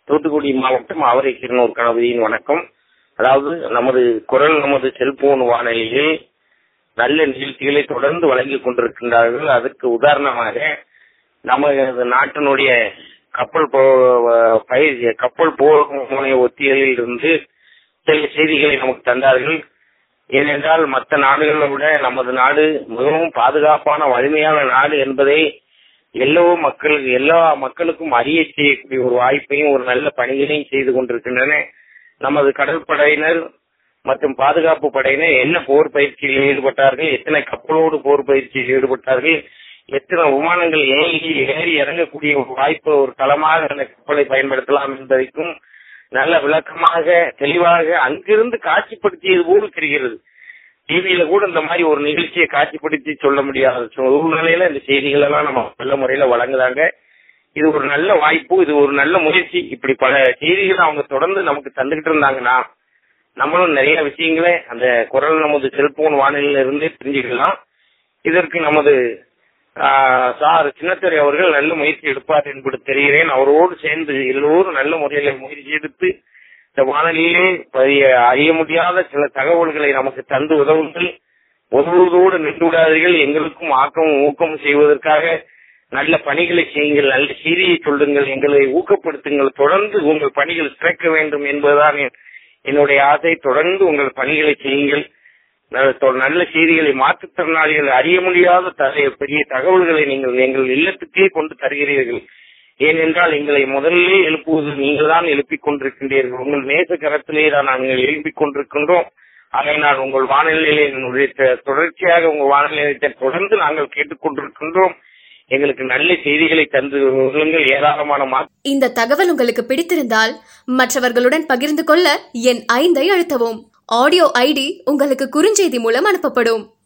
தூத்துக்குடி மாவட்டம் ஆவரை கிருநூர் கணபதியின் வணக்கம் அதாவது நமது குரல் நமது செல்போன் வானொலியில் நல்ல நிகழ்ச்சிகளை தொடர்ந்து வழங்கிக் கொண்டிருக்கின்றார்கள் அதற்கு உதாரணமாக நமது நாட்டினுடைய கப்பல் போ- பயிர் கப்பல் போர் ஒத்திகளில் இருந்து சில செய்திகளை நமக்கு தந்தார்கள் ஏனென்றால் மற்ற நாடுகளை விட நமது நாடு மிகவும் பாதுகாப்பான வலிமையான நாடு என்பதை எல்லா மக்கள் எல்லா மக்களுக்கும் அறிய செய்யக்கூடிய ஒரு வாய்ப்பையும் ஒரு நல்ல பணிகளையும் செய்து கொண்டிருக்கின்றன நமது கடற்படையினர் மற்றும் பாதுகாப்பு படையினர் என்ன போர் பயிற்சியில் ஈடுபட்டார்கள் எத்தனை கப்பலோடு போர் பயிற்சியில் ஈடுபட்டார்கள் எத்தனை விமானங்கள் ஏறி ஏறி இறங்கக்கூடிய ஒரு வாய்ப்பு ஒரு களமாக அந்த கப்பலை பயன்படுத்தலாம் என்பதற்கும் நல்ல விளக்கமாக தெளிவாக அங்கிருந்து காட்சிப்படுத்தியது போல் தெரிகிறது டிவியில கூட இந்த மாதிரி ஒரு நிகழ்ச்சியை காட்சிப்படுத்தி சொல்ல முடியாத சூழ்நிலையில இந்த செய்திகள் எல்லாம் நம்ம நல்ல முறையில வழங்குறாங்க இது ஒரு நல்ல வாய்ப்பு இது ஒரு நல்ல முயற்சி இப்படி பல செய்திகளை அவங்க தொடர்ந்து நமக்கு தந்துகிட்டு இருந்தாங்கன்னா நம்மளும் நிறைய விஷயங்களை அந்த குரல் நமது செல்போன் வானிலையில இருந்தே தெரிஞ்சுக்கலாம் இதற்கு நமது ஆஹ், சார் சின்னத்துறை அவர்கள் நல்ல முயற்சி எடுப்பார் என்பது தெரிகிறேன் அவரோடு சேர்ந்து எல்லோரும் நல்ல முறையில முயற்சி எடுத்து இந்த வானொலியிலே பரிய- அறிய முடியாத சில தகவல்களை நமக்கு தந்து உதவுங்கள் உதவுவதோடு நின்று விடாதீர்கள் எங்களுக்கும் ஆக்கமும் ஊக்கமும் செய்வதற்காக நல்ல பணிகளை செய்யுங்கள் நல்ல செய்தியை சொல்லுங்கள் எங்களை ஊக்கப்படுத்துங்கள் தொடர்ந்து உங்கள் பணிகள் சிறக்க வேண்டும் என்பதுதான் என்- என்னுடைய ஆசை தொடர்ந்து உங்கள் பணிகளை செய்யுங்கள் நல்ல தொ- நல்ல செய்திகளை மாற்றுத்திறனாளிகள் அறிய முடியாத த- பெரிய தகவல்களை நீங்கள் எங்கள் இல்லத்துக்கே கொண்டு தருகிறீர்கள் ஏனென்றால் எங்களை முதலிலே எழுப்புவது நீங்கள் தான் எழுப்பிக் கொண்டிருக்கின்றீர்கள் உங்கள் நேச கரத்திலே தான் நாங்கள் எழுப்பிக் கொண்டிருக்கின்றோம் ஆகையினால் உங்கள் வானிலையிலே என்னுடைய த- தொடர்ச்சியாக உங்கள் வானிலையத்தை தொடர்ந்து நாங்கள் கேட்டுக்கொண்டிருக்கின்றோம் எங்களுக்கு நல்ல செய்திகளை தந்து வருங்கள் ஏராளமான மா இந்த தகவல் உங்களுக்கு பிடித்திருந்தால் மற்றவர்களுடன் பகிர்ந்து கொள்ள என் ஐந்தை அழுத்தவும் ஆடியோ ஐடி உங்களுக்கு குறுஞ்செய்தி மூலம் அனுப்பப்படும்